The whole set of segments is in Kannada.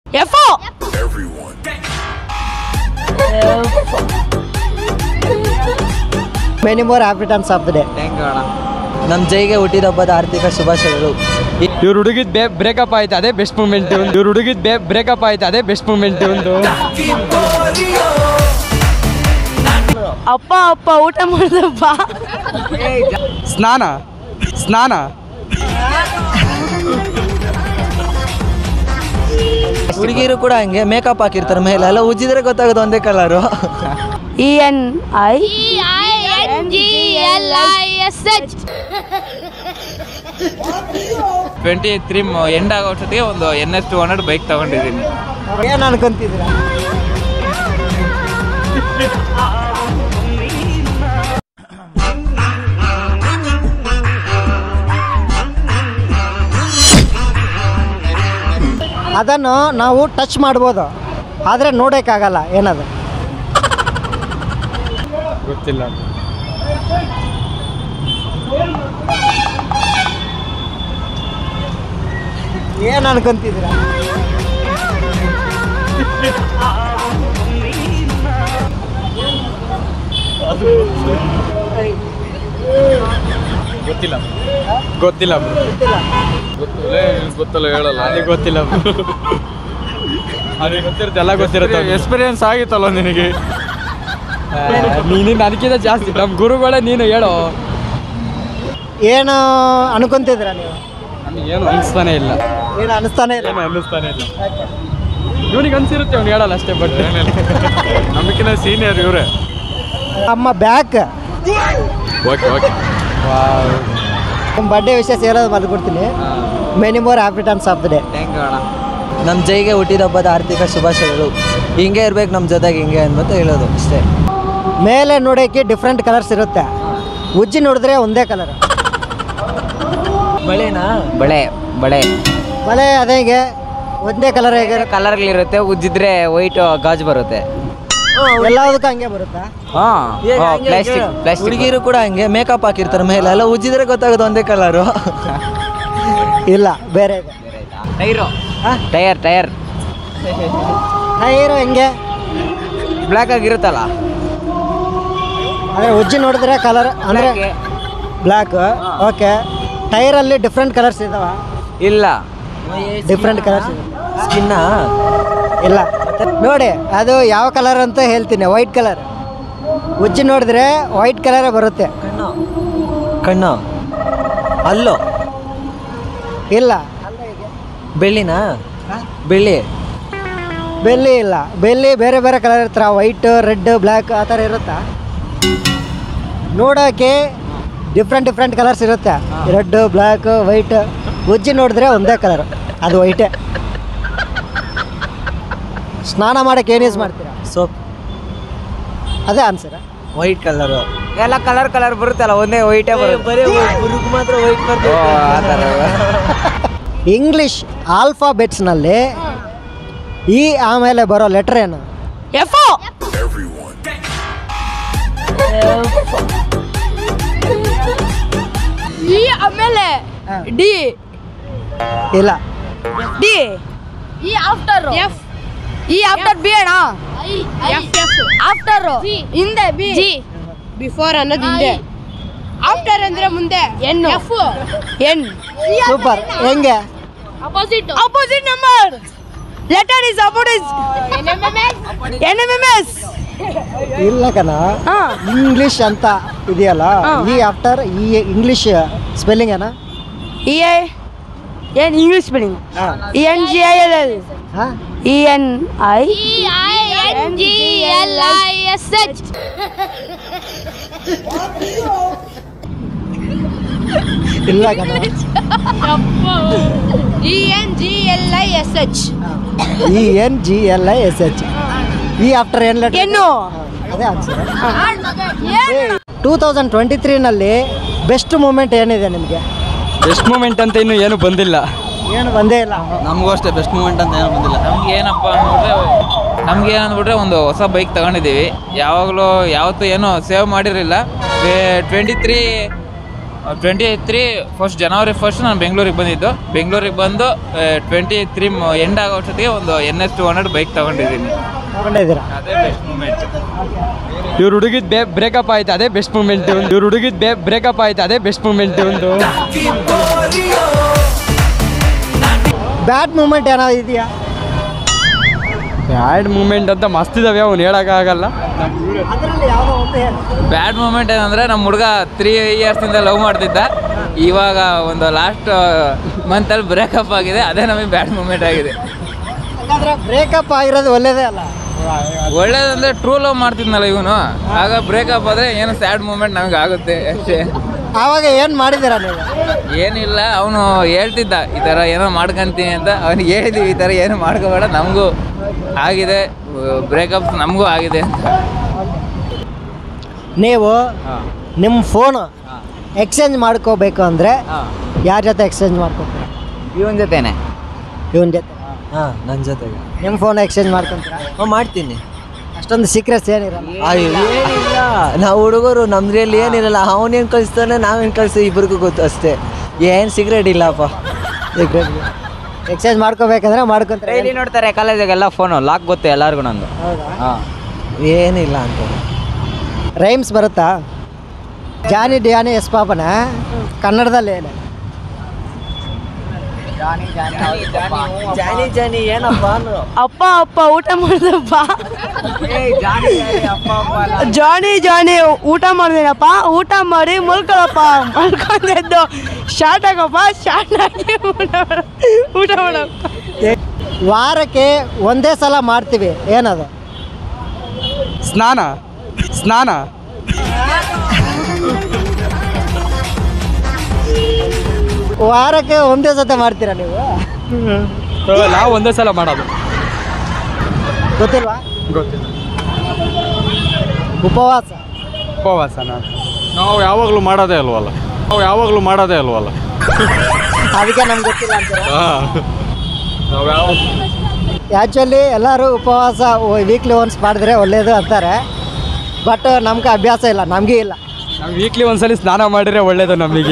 F Everyone. Many more happy returns of the day ನಮ್ಮ ಜೈಗೆ ಹುಟ್ಟಿದಬ್ಬದ ಆರ್ಥಿಕ ಶುಭಾಶಯಗಳು ಇವ್ರ ಹುಡುಗಿದ್ ಬೇ ಬ್ರೇಕಪ್ ಆಯ್ತು ಅದೇ ಬೆಸ್ಟ್ ಮೂಮೆಂಟ್ ಇವ್ರ ಹುಡುಗಿದ್ ಬೇ ಬ್ರೇಕಪ್ ಆಯ್ತು ಅದೇ ಬೆಸ್ಟ್ ಮೂಮೆಂಟ್ ಒಂದು ಅಪ್ಪ ಅಪ್ಪ ಊಟ ಮಾಡ್ದಪ್ಪ ಸ್ನಾನ ಸ್ನಾನ ಹುಡುಗಿರು ಕೂಡ ಹಂಗೆ ಮೇಕಪ್ ಹಾಕಿರ್ತಾರೆ ಮೇಲೆ ಎಲ್ಲ ಉಜ್ಜಿದ್ರೆ ಗೊತ್ತಾಗೋದು ಒಂದೇ colour E N I twenty three end ಆಗೋ ಅಷ್ಟೊತ್ತಿಗೆ ಒಂದು N S two hundred bike ತಗೊಂಡಿದ್ದೀನಿ ಏನು ಅನ್ಕೊಂತಿದ್ದೀರಾ ಅದನ್ನು ನಾವು ಟಚ್ ಮಾಡ್ಬೋದು ಆದರೆ ನೋಡೋಕ್ಕಾಗಲ್ಲ ಏನದು ಗೊತ್ತಿಲ್ಲ ಏನು ಅನ್ಕೊಂತಿದ್ದೀರಾ ಗೊತ್ತಿಲ್ಲ ಗೊತ್ತಿಲ್ಲ ಗೊತ್ತಲ್ಲ ಹೇಳಲ್ಲ ನನಗೆ ಗೊತ್ತಿಲ್ಲ ನನಗೆ ಗೊತ್ತಿರುತ್ತೆ ಎಲ್ಲ ಗೊತ್ತಿರುತ್ತೆ ಎಕ್ಸ್ಪೀರಿಯನ್ಸ್ ಆಗಿತ್ತಲ್ಲ ನಿನಗೆ ನೀನು ನನಗಿಂತ ಜಾಸ್ತಿ ನಮ್ಮ ಗುರುಗಳೇ ನೀನು ಹೇಳೋ ಏನು ಅನ್ಕೊಂತಿದ್ದೀರಾ ನೀವು ನನಗೇನು ಅನಿಸ್ತಾನೆ ಇಲ್ಲ ಏನು ಅನಿಸ್ತಾನೆ ಇಲ್ಲ ಏನು ಅನ್ನಿಸ್ತಾನೆ ಇಲ್ಲ ಇವನಿಗೆ ಅನ್ಸಿರುತ್ತೆ ಅವ್ನು ಹೇಳಲ್ಲ ಅಷ್ಟೇ ಬಟ್ ನಮಗಿನ ಸೀನಿಯರ್ ಇವರೇ ನಮ್ಮ ಬ್ಯಾಕ್ ಓಕೆ ಓಕೆ ನಿಮ್ಮ ಬರ್ಡೇ ವಿಷಯ ಸೇರೋದು ಬಂದ್ಬಿಡ್ತೀನಿ many more happy returns of the day thank you ಅಣ್ಣ ನಮ್ಮ ಜೈಗೆ ಹುಟ್ಟಿದಬ್ಬದ ಆರ್ಥಿಕ ಶುಭಾಶಯಗಳು ಹಿಂಗೆ ಇರ್ಬೇಕು ನಮ್ಮ ಜೊತೆಗೆ ಹಿಂಗೆ ಅಂದ್ಬಿಟ್ಟು ಹೇಳೋದು ಅಷ್ಟೇ ಮೇಲೆ ನೋಡೋಕ್ಕೆ ಡಿಫ್ರೆಂಟ್ ಕಲರ್ಸ್ ಇರುತ್ತೆ ಉಜ್ಜಿ ನೋಡಿದ್ರೆ ಒಂದೇ ಕಲರ್ ಬಳೆನಾ ಬಳೆ ಬಳೆ ಬಲೆ ಅದೇ ಹೀಗೆ ಒಂದೇ ಕಲರ್ ಹೇಗೆ ಕಲರ್ಗಳಿರುತ್ತೆ ಉಜ್ಜಿದ್ರೆ ವೈಟ್ ಗಾಜು ಬರುತ್ತೆ ಎಲ್ಲದಕ್ಕೂ ಹಂಗೆ ಬರುತ್ತಾ ಹಾಂ ಪ್ಲಾಸ್ಟಿಕ್ ಪ್ಲಾಸ್ಟಿಕ್ ಹುಡುಗಿರು ಕೂಡ ಹಂಗೆ ಮೇಕಪ್ ಹಾಕಿರ್ತಾರೆ ಮೇಲೆ ಎಲ್ಲ ಉಜ್ಜಿದ್ರೆ ಗೊತ್ತಾಗೋದು ಒಂದೇ ಕಲರು ಇಲ್ಲ ಬೇರೆ ಇದೆ ಟೈರು ಹಾ? ಟೈರ್ ಟೈರ್ ಟೈರು ಹೆಂಗೆ ಬ್ಲ್ಯಾಕ್ ಆಗಿರುತ್ತಲ್ಲ ಅಂದರೆ ಉಜ್ಜಿ ನೋಡಿದ್ರೆ ಕಲರ್ ಅಂದರೆ ಬ್ಲ್ಯಾಕ್ ಓಕೆ ಟೈರಲ್ಲಿ ಡಿಫ್ರೆಂಟ್ ಕಲರ್ಸ್ ಇದಾವ ಇಲ್ಲ ಡಿಫ್ರೆಂಟ್ ಕಲರ್ಸ್ ಇದೆ ಸ್ಕಿನ್ನ ಇಲ್ಲ ನೋಡಿ ಅದು ಯಾವ ಕಲರ್ ಅಂತ ಹೇಳ್ತೀನಿ ವೈಟ್ ಕಲರ್ ಉಜ್ಜಿ ನೋಡಿದ್ರೆ ವೈಟ್ ಕಲರೇ ಬರುತ್ತೆ ಕಣ್ಣು ಕಣ್ಣು ಅಲ್ಲೋ ಇಲ್ಲ ಬೆಳ್ಳಿನಾ ಬೆಳ್ಳಿ ಬೆಲ್ಲಿ ಇಲ್ಲ ಬೆಲ್ಲಿ ಬೇರೆ ಬೇರೆ ಕಲರ್ ಇರ್ತಾರ ವೈಟ್ ರೆಡ್ ಬ್ಲ್ಯಾಕ್ ಆ ಥರ ಇರುತ್ತಾ ನೋಡೋಕೆ ಡಿಫ್ರೆಂಟ್ ಡಿಫ್ರೆಂಟ್ ಕಲರ್ಸ್ ಇರುತ್ತೆ ರೆಡ್ ಬ್ಲ್ಯಾಕ್ ವೈಟ್ ಉಜ್ಜಿ ನೋಡಿದ್ರೆ ಒಂದೇ ಕಲರ್ ಅದು ವೈಟೇ ಸ್ನಾನ ಮಾಡೋಕೆ ಏನು ಯೂಸ್ ಮಾಡ್ತೀರಾ ಸೋಪ್ ಅದೇ ಆನ್ಸರ್ ವೈಟ್ ಕಲರು ಎಲ್ಲ ಕಲರ್ ಕಲರ್ ಬರುತ್ತಲ್ಲ ಒಂದೇ ವೈಟೇ ಬರುತ್ತೆ ಬರೀ ಹುಡುಗ ಮಾತ್ರ ವೈಟ್ ಓ, ಆ ಥರ ಇಂಗ್ಲಿಷ್ ಆಲ್ಫಾಬೆಟ್ಸ್ನಲ್ಲಿ ಈ ಆಮೇಲೆ ಬರೋ ಲೆಟರ್ ಏನು ಎಫ್ Everyone. ಇ ಆಮೇಲೆ ಡಿ ಇಲ್ಲ D E after F E after B ಅಣ್ಣ ಆಫ್ಟರ್ ಹಿಂದೆ ಬಿ ಜಿ ಬಿಫೋರ್ ಅನ್ನೋದು ಹಿಂದೆ ಆಫ್ಟರ್ ಅಂದ್ರೆ ಮುಂದೆ ಎನ್ ಎಫ್ ಎನ್ ಸೂಪರ್ ಹೆಂಗೆ opposite opposite number letter is opposite N M M S ಇಲ್ಲ ಕಣ ಹಾ ಇಂಗ್ಲಿಷ್ ಅಂತ ಇದೆಯಲ್ಲ ಹಾ. ಈ ಆಫ್ಟರ್ ಈ ಇಂಗ್ಲಿಷ್ ಸ್ಪೆಲ್ಲಿಂಗ್ ಏನ ಇ ಐ ಏನ್ English spelling E N G I L L ಹಾಂ ಇ ಎನ್ ಐ ಇಲ್ಲ ಕಣ E N G L I S H E N G L I S H E after ಏನ್ ಲೆಟರ್ ಎನ್ನು ಅದೇ ಆನ್ಸರ್ ಟೂ ತೌಸಂಡ್ ಟ್ವೆಂಟಿ ತ್ರೀನಲ್ಲಿ ಬೆಸ್ಟ್ ಮೂಮೆಂಟ್ ಏನಿದೆ ನಿಮಗೆ ಬೆಸ್ಟ್ ಮೂಮೆಂಟ್ ಅಂತ ಇನ್ನು ಏನು ಬಂದಿಲ್ಲ ಏನು ಬಂದೇ ಇಲ್ಲ ನಮಗೂ ಅಷ್ಟೇ ಬೆಸ್ಟ್ ಮೂಮೆಂಟ್ ಅಂತ ಏನೂ ಬಂದಿಲ್ಲ ನಮ್ಗೆ ಏನಪ್ಪ ಅಂದ್ಬಿಟ್ರೆ ನಮ್ಗೆ ಏನಂದ್ಬಿಟ್ರೆ ಒಂದು ಹೊಸ ಬೈಕ್ ತಗೊಂಡಿದ್ದೀವಿ ಯಾವಾಗಲೂ ಯಾವತ್ತೂ ಏನೂ ಸೇವ್ ಮಾಡಿರಲಿಲ್ಲ twenty three twenty eight three first ಜನವರಿ ಫಸ್ಟ್ ನಾನು ಬೆಂಗಳೂರಿಗೆ ಬಂದಿದ್ದು ಬೆಂಗಳೂರಿಗೆ ಬಂದು ಟ್ವೆಂಟಿ ಏಯ್ಟ್ ತ್ರೀ ಎಂಡ್ ಆಗೋ ಅಷ್ಟೊತ್ತಿಗೆ ಒಂದು N S two hundred bike ತಗೊಂಡಿದ್ದೀನಿ ತಗೊಂಡಿದ್ದೀರಾ ಅದೇ ಬೆಸ್ಟ್ ಮೂಮೆಂಟ್ ಇವ್ರು ಹುಡುಗಿದ್ ಬೇ ಬ್ರೇಕಪ್ ಆಯ್ತು ಅದೇ ಬೆಸ್ಟ್ ಮೂಮೆಂಟ್ ಇವ್ರು ಹುಡುಗಿದ್ ಬೇ ಬ್ರೇಕಪ್ ಆಯ್ತು ಅದೇ ಬೆಸ್ಟ್ ಮೂಮೆಂಟ್ ಒಂದು ಬ್ಯಾಡ್ ಮೂಮೆಂಟ್ ಏನಾದ್ರು ಇದೆಯಾ ಬ್ಯಾಡ್ ಮೂಮೆಂಟ್ ಅಂತ ಮಸ್ತ್ ಇದಾವೆ ಅವ್ನು ಹೇಳೋಕ್ಕಾಗಲ್ಲ ಅದರಲ್ಲಿ ಯಾವುದೋ ಒಂದು ಹೇಳಿ ಬ್ಯಾಡ್ ಮೂಮೆಂಟ್ ಏನಂದರೆ ನಮ್ಮ ಹುಡುಗ ತ್ರೀ ಇಯರ್ಸಿಂದ ಲವ್ ಮಾಡ್ತಿದ್ದ ಇವಾಗ ಒಂದು ಲಾಸ್ಟ್ ಮಂತಲ್ಲಿ ಬ್ರೇಕಪ್ ಆಗಿದೆ ಅದೇ ನಮಗೆ ಬ್ಯಾಡ್ ಮೂಮೆಂಟ್ ಆಗಿದೆ ಹಾಗಾದ್ರೆ ಬ್ರೇಕಪ್ ಆಗಿರೋದು ಒಳ್ಳೇದೇ ಅಲ್ಲ ಒಳ್ಳೇದಂದ್ರೆ ಟ್ರೂ ಲವ್ ಮಾಡ್ತಿದ್ನಲ್ಲ ಇವನು ಆಗ ಬ್ರೇಕಪ್ ಆದರೆ ಏನು ಸ್ಯಾಡ್ ಮೂಮೆಂಟ್ ನಮಗೆ ಆಗುತ್ತೆ ಅಷ್ಟೇ ಆವಾಗ ಏನು ಮಾಡಿದ್ದೀರಾ ನೀವು ಏನಿಲ್ಲ ಅವನು ಹೇಳ್ತಿದ್ದ ಈ ಥರ ಏನೋ ಮಾಡ್ಕೊಂತೀನಿ ಅಂತ ಅವನಿಗೆ ಹೇಳಿದ್ವಿ ಈ ಥರ ಏನು ಮಾಡ್ಕೋಬೇಡ ನಮಗೂ ಆಗಿದೆ ಬ್ರೇಕಪ್ ನಮಗೂ ಆಗಿದೆ ಅಂತ ನೀವು ನಿಮ್ಮ ಫೋನು ಎಕ್ಸ್ಚೇಂಜ್ ಮಾಡ್ಕೋಬೇಕು ಅಂದರೆ ಯಾರ ಜೊತೆ ಎಕ್ಸ್ಚೇಂಜ್ ಮಾಡ್ಕೊತೀರಾ ಇವನ್ ಜೊತೆನೆ ಇವನ ಜೊತೆ ಹಾಂ ನನ್ನ ಜೊತೆಗೆ ನಿಮ್ಮ ಫೋನ್ ಎಕ್ಸ್ಚೇಂಜ್ ಮಾಡ್ಕೊಂತೀರಾ ಹ್ಞೂ ಮಾಡ್ತೀನಿ ಅಷ್ಟೊಂದು ಸೀಕ್ರೆಟ್ಸ್ ಏನಿರಲ್ಲ ಅಯ್ಯೋ ಏನಿಲ್ಲ ನಾವು ಹುಡುಗರು ನಮ್ದ್ರಲ್ಲಿ ಏನಿರಲ್ಲ ಅವನೇನು ಕಳಿಸ್ತಾನೆ ನಾವೇನು ಕಳಿಸಿ ಇಬ್ರಿಗೂ ಗೊತ್ತು ಅಷ್ಟೇ ಏನು ಸಿಗ್ರೆಟ್ ಇಲ್ಲಪ್ಪ ಸೀಕ್ರೆಟ್ ಎಕ್ಸ್ಚೇಂಜ್ ಮಾಡ್ಕೋಬೇಕಂದ್ರೆ ಮಾಡ್ಕೊಂತಾರೆ ಡೈಲಿ ನೋಡ್ತಾರೆ ಕಾಲೇಜಾಗೆಲ್ಲ ಫೋನು ಲಾಕ್ ಗೊತ್ತು ಎಲ್ಲರಿಗೂ ನಂದು ಹೌದಾ ಹಾಂ ಏನಿಲ್ಲ ಅಂತ ರೈಮ್ಸ್ ಬರುತ್ತಾ ಜಾನಿ ಡಿಯಾನಿ ಎಸ್ ಪಾಪನ ಕನ್ನಡದಲ್ಲಿ ಹೇಳಿ ಜಾನಿ ಜಾನಿ ಏನಪ್ಪ ಅಪ್ಪ ಅಪ್ಪ ಊಟ ಮಾಡಿದಪ್ಪ ಜಾನಿ ಜಾನಿ ಊಟ ಮಾಡಿದೆನಪ್ಪ ಊಟ ಮಾಡಿ ಮಲ್ಕೊಳಪ್ಪ ಮಲ್ಕೊಂಡೆದ್ದು ಶಾರ್ಟ್ ಆಗಪ್ಪ ಶಾರ್ಟ್ ಆಗಿ ಊಟ ಮಾಡು ಊಟ ಮಾಡಪ್ಪ ವಾರಕ್ಕೆ ಒಂದೇ ಸಲ ಮಾಡ್ತೀವಿ ಏನದು ಸ್ನಾನ ಸ್ನಾನ ವಾರಕ್ಕೆ ಒಂದೇ ಸತ ಮಾಡ್ತೀರಾ ನೀವು ನಾವು ಒಂದೇ ಸಲ ಮಾಡೋದು ಗೊತ್ತಿಲ್ವಾ ಗೊತ್ತಿಲ್ಲ ಉಪವಾಸ ಉಪವಾಸನ ನಾವು ಯಾವಾಗಲೂ ಮಾಡೋದೇ ಅಲ್ವಲ್ಲ ನಾವು ಯಾವಾಗಲೂ ಮಾಡೋದೇ ಅಲ್ವಲ್ಲ ಅದಕ್ಕೆ ನಮ್ಗೆ ಗೊತ್ತಿಲ್ಲ ಅಂತೀರಾ ನಾವು ಯಾವ ಆ್ಯಕ್ಚುಲಿ ಎಲ್ಲರೂ ಉಪವಾಸ ವೀಕ್ಲಿ ಒನ್ಸ್ ಮಾಡಿದ್ರೆ ಒಳ್ಳೆಯದು ಅಂತಾರೆ ಬಟ್ ನಮ್ಗೆ ಅಭ್ಯಾಸ ಇಲ್ಲ ನಮಗೆ ಇಲ್ಲ ನಾವು ವೀಕ್ಲಿ ಒಂದ್ಸಲಿ ಸ್ನಾನ ಮಾಡಿದ್ರೆ ಒಳ್ಳೇದು ನಮಗೆ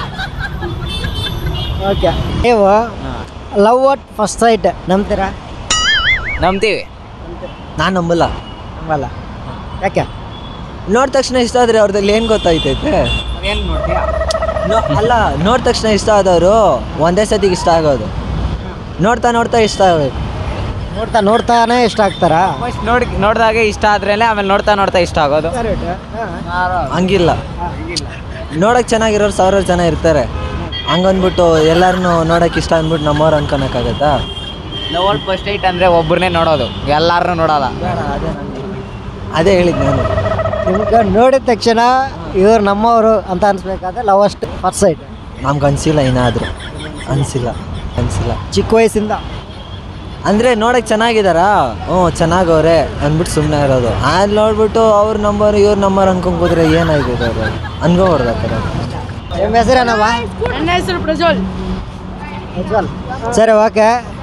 ಓಕೆ ನೀವು ಲವ್ ಅಟ್ ಫಸ್ಟ್ ಸೈಟ್ ನಂಬ್ತೀರಾ ನಂಬ್ತೀವಿ ನಾನು ನಂಬಲ್ಲ ನಂಬಲ್ಲ ಯಾಕೆ ನೋಡಿದ ತಕ್ಷಣ ಇಷ್ಟ ಆದರೆ ಅವ್ರದಲ್ಲಿ ಏನು ಗೊತ್ತಾಯ್ತೈತೆ ಏನು ನೋಡ್ತೀಯಾ ನೋ- ಅಲ್ಲ ನೋಡಿದ ತಕ್ಷಣ ಇಷ್ಟ ಆದವರು ಒಂದೇ ಸತಿಗೆ ಇಷ್ಟ ಆಗೋದು ನೋಡ್ತಾ ನೋಡ್ತಾ ಇಷ್ಟ ಆಗಬೇಕು ನೋಡ್ತಾ ನೋಡ್ತಾನೆ ಇಷ್ಟ ಆಗ್ತಾರಾ ಫಸ್ಟ್ ನೋಡಿ ನೋಡಿದಾಗೆ ಇಷ್ಟ ಆದ್ರೇನೆ ಆಮೇಲೆ ನೋಡ್ತಾ ನೋಡ್ತಾ ಇಷ್ಟ ಆಗೋದು ಹಂಗಿಲ್ಲ ನೋಡೋಕೆ ಚೆನ್ನಾಗಿರೋರು ಸಾವಿರಾರು ಜನ ಇರ್ತಾರೆ ಹಂಗಂದ್ಬಿಟ್ಟು ಎಲ್ಲರನ್ನೂ ನೋಡೋಕೆ ಇಷ್ಟ ಅಂದ್ಬಿಟ್ಟು ನಮ್ಮವ್ರು ಅನ್ಕೊಳಕ್ಕಾಗತ್ತಾ ಲವ್ ಫಸ್ಟ್ ಏಟ್ ಅಂದರೆ ಒಬ್ಬರನ್ನೇ ನೋಡೋದು ಎಲ್ಲಾರನ್ನೂ ನೋಡಲ್ಲ ಅದೇ ಹೇಳಿದ್ದು ನಾನು ನಿಮ್ಗೆ ನೋಡಿದ ತಕ್ಷಣ ಇವ್ರು ನಮ್ಮವರು ಅಂತ ಅನ್ಸ್ಬೇಕಾದ್ರೆ ಲವ್ ಅಷ್ಟು ಫಸ್ಟ್ ಸೈಟ್ ನಮ್ಗೆ ಅನಿಸಿಲ್ಲ ಏನಾದರೂ ಅನಿಸಿಲ್ಲ ಅನಿಸಿಲ್ಲ ಚಿಕ್ಕ ವಯಸ್ಸಿಂದ ಅಂದರೆ ನೋಡೋಕೆ ಚೆನ್ನಾಗಿದ್ದಾರಾ ಹ್ಞೂ ಚೆನ್ನಾಗವ್ರೆ ಅಂದ್ಬಿಟ್ಟು ಸುಮ್ಮನೆ ಇರೋದು ಅಲ್ಲಿ ನೋಡ್ಬಿಟ್ಟು ಅವ್ರ ನಂಬರ್ ಇವ್ರ ನಂಬರ್ ಅನ್ಕೊಂಡ್ ಕೂತ್ರೆ ಏನಾಗಿದೆ ಅವರು ಅನ್ಕೋಬಾರ್ದು ಆ ಥರ ನಿಮ್ಮ ಹೆಸರೇನವ ನನ್ನ ಹೆಸರು ಪ್ರಜ್ವಲ್ ಉಜ್ವಲ್ ಸರಿ ಓಕೆ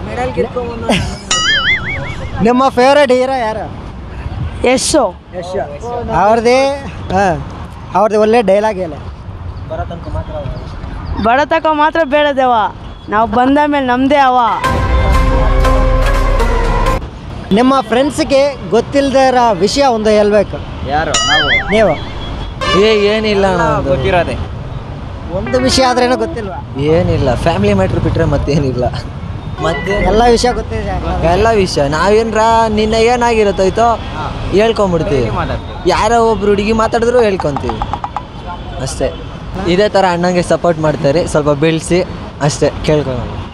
ನಿಮ್ಮ ಫೇವ್ರೆಟ್ ಹೀರೋ ಯಾರು ಎಸ್ಸು ಯಶ್ ಅವ್ರದ್ದೇ ಹಾಂ ಅವ್ರದ್ದು ಒಳ್ಳೆ ಡೈಲಾಗ್ ಹೇಳಿ ಬಡತಕ ಮಾತ್ರ ಬೇಡದೇವ ನಾವು ಬಂದ ಮೇಲೆ ನಮ್ಮದೇ ಅವ ನಿಮ್ಮ ಫ್ರೆಂಡ್ಸ್ಗೆ ಗೊತ್ತಿಲ್ಲದೆ ಇರೋ ವಿಷಯ ಒಂದು ಹೇಳ್ಬೇಕು ಯಾರು ನಾವು ನೀವು ಏ ಏನಿಲ್ಲ ಅಣ್ಣ ಅದು. ಗೊತ್ತಿರೋದೆ ಒಂದು ವಿಷಯ ಆದ್ರೇನೋ ಗೊತ್ತಿಲ್ವಾ ಏನಿಲ್ಲ ಫ್ಯಾಮಿಲಿ ಮ್ಯಾಟ್ರ್ ಬಿಟ್ಟರೆ ಮತ್ತೇನಿಲ್ಲ ಮತ್ತೆ ಎಲ್ಲ ವಿಷಯ ಗೊತ್ತಿದೆ ಎಲ್ಲ ವಿಷಯ ನಾವೇನ್ರ ನಿನ್ನೆ ಏನಾಗಿರುತ್ತೈತೋ ಹೇಳ್ಕೊಂಬಿಡ್ತೀವಿ ಯಾರೋ ಒಬ್ರು ಹುಡುಗಿ ಮಾತಾಡಿದ್ರು ಹೇಳ್ಕೊತೀವಿ ಅಷ್ಟೇ ಇದೇ ಥರ ಅಣ್ಣಂಗೆ ಸಪೋರ್ಟ್ ಮಾಡ್ತಾರೆ ಸ್ವಲ್ಪ ಬೆಳೆಸಿ ಅಷ್ಟೇ ಕೇಳ್ಕೊಳ್ಳೋಣ